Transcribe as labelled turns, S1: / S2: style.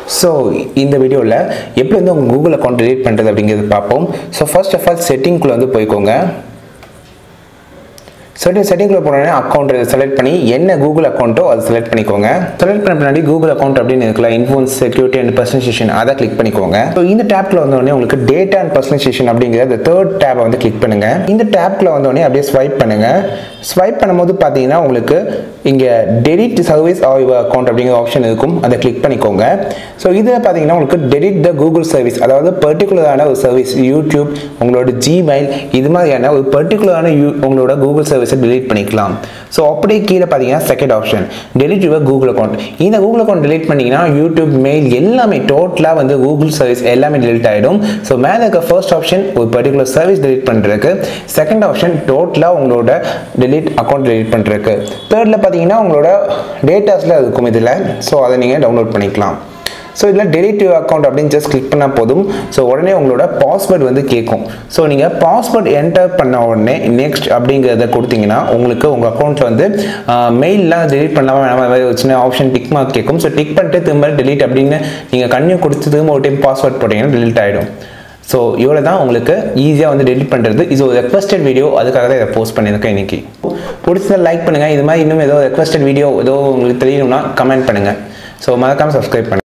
S1: so இந்த வீடியோவில் எப்படி வந்து உங்கள் கூகுள் அக்கௌண்ட் delete பண்ணுறது அப்படிங்கிறது பார்ப்போம் ஸோ ஃபர்ஸ்ட் ஆஃப் ஆல் செட்டிங்குள்ளே வந்து போய்க்கோங்க செட்டிங் செட்டிங்கில் போனோடனே அக்கௌண்ட் செலக்ட் பண்ணி என்ன கூகுள் அக்கௌண்ட்டோ அதை செலக்ட் பண்ணிக்கோங்க செலக்ட் பண்ண பின்னாடி கூகுள் அக்கௌண்ட் அப்படின்னு இருக்குல்ல இன்ஃபோன்ஸ் செக்யூரிட்டி அண்ட் பர்சனலைசேஷன் அதை கிளிக் பண்ணிக்கோங்க ஸோ இந்த டேப்பில் வந்தோடனே உங்களுக்கு டேட்டா அண்ட் பர்சனலைசேஷன் அப்படிங்கிற இந்த தேர்ட் டேப்பை வந்து கிளிக் பண்ணுங்க இந்த டேப்பில் வந்தோடனே அப்படியே ஸ்வைப் பண்ணுங்க ஸ்வைப் பண்ணும்போது பார்த்தீங்கன்னா உங்களுக்கு இங்கே delete service or your account அப்படிங்கிற ஆப்ஷன் இருக்கும் அதை கிளிக் பண்ணிக்கோங்க ஸோ இதில் பார்த்தீங்கன்னா உங்களுக்கு டெலிட் த கூகுள் சர்வீஸ் அதாவது பர்டிகுலரான ஒரு சர்வீஸ் யூடியூப் உங்களோட ஜிமெயில் இது மாதிரியான ஒரு பர்டிகுலரான யூ உங்களோட கூகுள் சர்வீஸை delete பண்ணிக்கலாம் ஸோ அப்படியே கீழே பார்த்தீங்கன்னா second option delete your Google account இந்த கூகுள் அக்கௌண்ட் delete பண்ணிங்கன்னா யூடியூப் மெயில் எல்லாமே டோட்டலாக வந்து கூகுள் சர்வீஸ் எல்லாமே delete ஆகிடும் ஸோ மேலே இருக்க ஃபர்ஸ்ட் ஆப்ஷன் ஒரு பர்டிகுலர் சர்வீஸ் delete பண்ணுறதுக்கு செகண்ட் ஆப்ஷன் டோட்டலாக உங்களோட delete அக்கௌண்ட் delete பண்ணுறதுக்கு தேர்டில் பார்த்தீங்கன்னா உங்களோட டேட்டாஸில் இருக்கும் இதில் ஸோ அதை நீங்கள் டவுன்லோட் பண்ணிக்கலாம் ஸோ இதில் delete your அக்கௌண்ட் அப்படின்னு ஜஸ்ட் கிளிக் பண்ணால் போதும் ஸோ உடனே உங்களோட பாஸ்வேர்டு வந்து கேட்கும் ஸோ நீங்கள் பாஸ்வேர்டு என்டர் பண்ண உடனே நெக்ஸ்ட் அப்படிங்கிறத கொடுத்தீங்கன்னா உங்களுக்கு உங்கள் அக்கௌண்ட்டில் வந்து மெயிலெலாம் delete பண்ணாமல் வேணாம் அது மாதிரி ஒரு சின்ன ஆப்ஷன் டிக் மார்க் கேட்கும் ஸோ டிக் பண்ணிட்டு திரும்ப delete அப்படின்னு நீங்கள் கன்னியூ கொடுத்து திரும்ப ஒரு டைம் பாஸ்வேர்ட் போட்டிங்கன்னா delete ஆகிடும் ஸோ இவ்வளோ தான் உங்களுக்கு ஈஸியாக வந்து delete பண்ணுறது இது ஒரு ரெக்வஸ்டட் வீடியோ அதுக்காக தான் இதை போஸ்ட் பண்ணியிருக்கேன் இன்னைக்கு பிடிச்சதை லைக் பண்ணுங்கள் இது மாதிரி இன்னும் ஏதோ ரெக்வஸ்டட் வீடியோ ஏதோ உங்களுக்கு தெரியணும்னா கமெண்ட் பண்ணுங்கள் ஸோ மறக்காமல் சப்ஸ்கிரைப் பண்ணுங்கள்